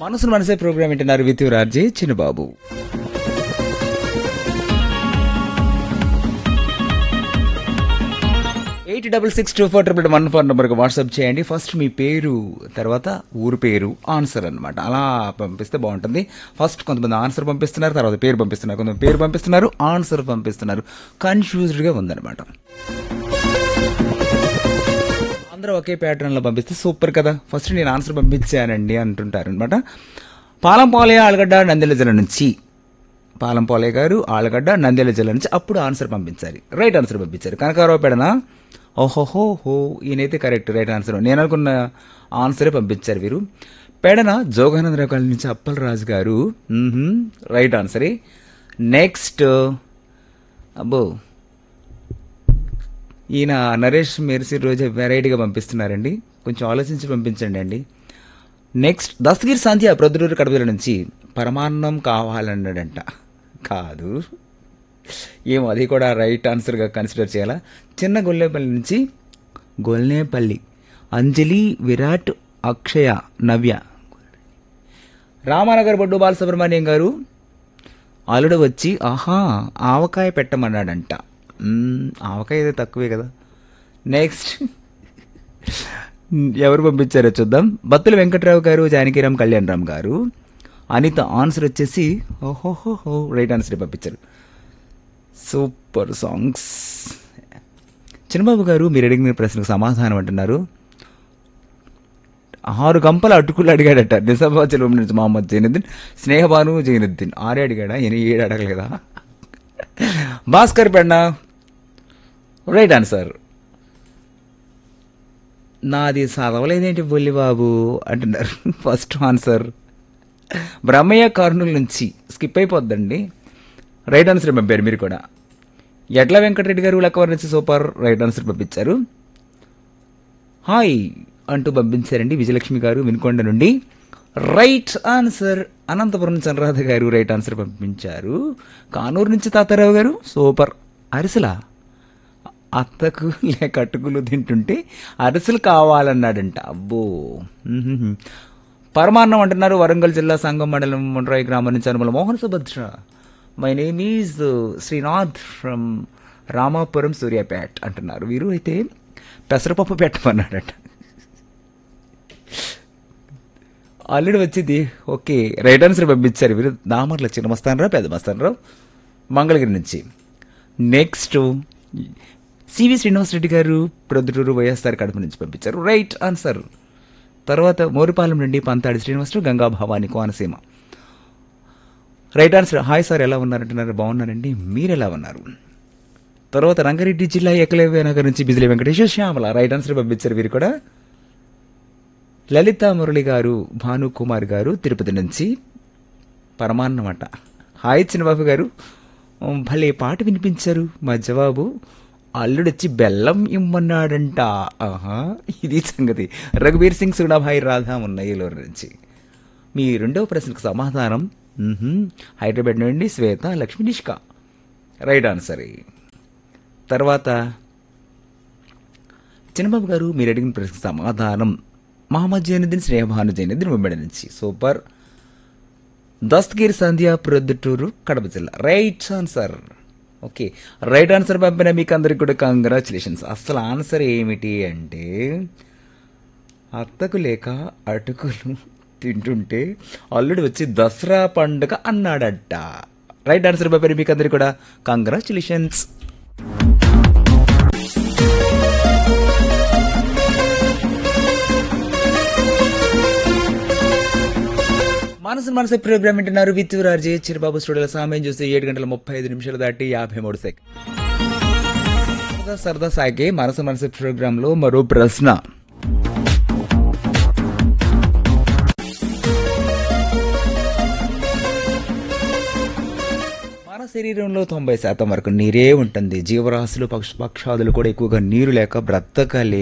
మనసును మనసే ప్రోగ్రామ్ వింటున్నారు with Raje Chinnababu eight double six two four triple one four నెంబర్కి వాట్సాప్ చేయండి ఫస్ట్ మీ పేరు తర్వాత ఊరు పేరు ఆన్సర్ అన్నమాట అలా పంపిస్తే బాగుంటుంది ఫస్ట్ కొంతమంది ఆన్సర్ పంపిస్తున్నారు తర్వాత పేరు పంపిస్తున్నారు కొంతమంది పేరు పంపిస్తున్నారు ఆన్సర్ పంపిస్తున్నారు కన్ఫ్యూజ్డ్గా ఉందన్నమాట అందరూ ఒకే ప్యాటర్న్లో పంపిస్తే సూపర్ కదా ఫస్ట్ నేను ఆన్సర్ పంపించానండి అంటుంటారు అనమాట పాలంపాలయ ఆలగడ్డ నంద్యాల జిల్లా నుంచి పాలంపాలయ్య గారు ఆలగడ్డ నంద్యాల జిల్లా నుంచి అప్పుడు ఆన్సర్ పంపించాలి రైట్ ఆన్సర్ పంపించారు కనకారావు పెడన ఓహోహో హో ఈయనైతే కరెక్ట్ రైట్ ఆన్సర్ నేను అనుకున్న ఆన్సరే పంపించారు వీరు పెడన జోగానందరావు కాలనీ నుంచి అప్పల్ రాజు గారు మ్మ్హ్మ్, రైట్ ఆన్సరే నెక్స్ట్ అబ్బో ఈయన నరేష్ మెర్సీ రోజు వెరైటీగా పంపిస్తున్నారండి కొంచెం ఆలోచించి పంపించండి అండి నెక్స్ట్ దస్తగిరి సంధ్య ప్రొద్దుటూరు కడపల నుంచి పరమాన్నం కావాలన్నాడంట కాదు ఏమో అది కూడా రైట్ ఆన్సర్గా కన్సిడర్ చేయాలా చిన్న గొల్లేపల్లి నుంచి గొల్నేపల్లి అంజలి విరాట్ అక్షయ నవ్య రామానగర్ బొడ్డు బాలసుబ్రహ్మణ్యం గారు అల్లుడు వచ్చి ఆహా ఆవకాయ పెట్టమన్నాడంట మ్మ్, ఆవకాయ అయితే తక్కువే కదా నెక్స్ట్ ఎవరు పంపించారో చూద్దాం బత్తుల వెంకట్రావు గారు జానకిరామ్ కళ్యాణ్ రామ్ గారు అనిత ఆన్సర్ వచ్చేసి ఓహోహోహో రైట్ ఆన్సర్ పంపించారు సూపర్ సాంగ్స్ చిన్నబాబు గారు మీరు అడిగిన ప్రశ్నకు సమాధానం అంటున్నారు ఆరు గంపల అటుకులు అడిగాడట నిజామాబాద్ చెరువు నుంచి మహమ్మద్ జైనుద్దీన్ స్నేహబాను జైనుద్దీన్ ఆరే అడిగాడా ఎని ఏడు అడగలేదా భాస్కర్ పెన్న రైట్ ఆన్సర్ నాది చదవలేదేంటి బొల్లి బాబు అంటున్నారు ఫస్ట్ ఆన్సర్ బ్రహ్మయ్య కర్నూలు నుంచి స్కిప్ అయిపోద్దండి రైట్ ఆన్సర్ పంపారు మీరు కూడా ఎడ్ల వెంకటరెడ్డి గారు లక్కవర్ నుంచి సూపర్ రైట్ ఆన్సర్ పంపించారు హాయ్ అంటూ పంపించారండి విజయలక్ష్మి గారు వినుకొండ నుండి రైట్ ఆన్సర్ అనంతపురం చంద్రరాధ గారు రైట్ ఆన్సర్ పంపించారు కానూరు నుంచి తాతారావు గారు సూపర్ అరిసెలా అత్తకు లేక అటుకులు తింటుంటే అరిసెలు కావాలన్నాడంట అబ్బో మ్మ్హ్మ్. పరమాన్నం అంటున్నారు వరంగల్ జిల్లా సంగం మండలం ముండ్రాయి గ్రామం నుంచి Anumala Mohan Subhadra my name is Srinath from Ramapuram Suryapet అంటున్నారు వీరు అయితే పెసరపప్పు పెట్టమన్నాడట అల్లుడు వచ్చింది ఓకే రైట్ ఆన్సర్ పంపించారు వీరు దామర్ల చిన్న మస్తానరావు పెద్ద మస్తానరావు మంగళగిరి నుంచి నెక్స్ట్ సివి శ్రీనివాసరెడ్డి గారు ప్రొద్దుటూరు వైఎస్ఆర్ కడప నుంచి పంపించారు రైట్ ఆన్సర్ తర్వాత మోరిపాలెం నుండి Panthadi Srinivasarao Ganga Bhavani Konaseema right answer hi sir ఎలా ఉన్నారంటున్నారు బాగున్నారండి మీరు ఎలా ఉన్నారు తర్వాత రంగారెడ్డి జిల్లా ఏకలవ్య నగర్ నుంచి బిజిలీ వెంకటేశ్వర శ్యామల రైట్ ఆన్సర్ పంపించారు వీరు కూడా లలిత మురళి గారు భాను కుమార్ గారు తిరుపతి నుంచి పరమాన్నమాట హాయ్ చిన్నబాబు గారు ఉమ్, భలే పాట వినిపించారు మా జవాబు అల్లుడొచ్చి బెల్లం ఇమ్మన్నాడంట ఆహా ఇది సంగతి రఘుబీర్ సింగ్ సుడాభాయ్ రాధా ఉన్నయ్యలూరు నుంచి మీ రెండవ ప్రశ్నకు సమాధానం మ్మ్హ్మ్, హైదరాబాద్ నుండి శ్వేత లక్ష్మి నిష్క రైట్ ఆన్సర్ తర్వాత చిన్నబాబు గారు మీరు అడిగిన ప్రశ్నకు సమాధానం మహమ్మద్ జైనుద్దీన్ స్నేహభాను జైనుద్దీన్ ఉమ్మడి నుంచి సూపర్ దస్తగిరి సంధ్య ప్రొద్దుటూరు కడప జిల్లా right answer okay right answer పంపిన మీకు అందరికి కూడా కంగ్రాచులేషన్స్ అసలు ఆన్సర్ ఏమిటి అంటే అత్తకు లేక అటుకులు తింటుంటే అల్లుడు వచ్చి దసరా పండుగ అన్నాడట రైట్ ఆన్సర్ పంపిన మీకు అందరికి కూడా కంగ్రాచులేషన్స్ మనసు మనసు ప్రోగ్రామ్ వింటున్నారు విత్ రాజే చిరబాబు స్టూడియోలో సమయం చూస్తే ఏడు గంటల ముప్పై ఐదు నిమిషాలు దాటి యాభై మూడు సెకండ్ సరదా సరదా సాగే మనసు మనసు ప్రోగ్రామ్ లో మరో ప్రశ్న మన శరీరంలో తొంభై శాతం వరకు నీరే ఉంటుంది జీవరాశులు పక్ష పక్షాదులు కూడా ఎక్కువగా నీరు లేక బ్రతకలే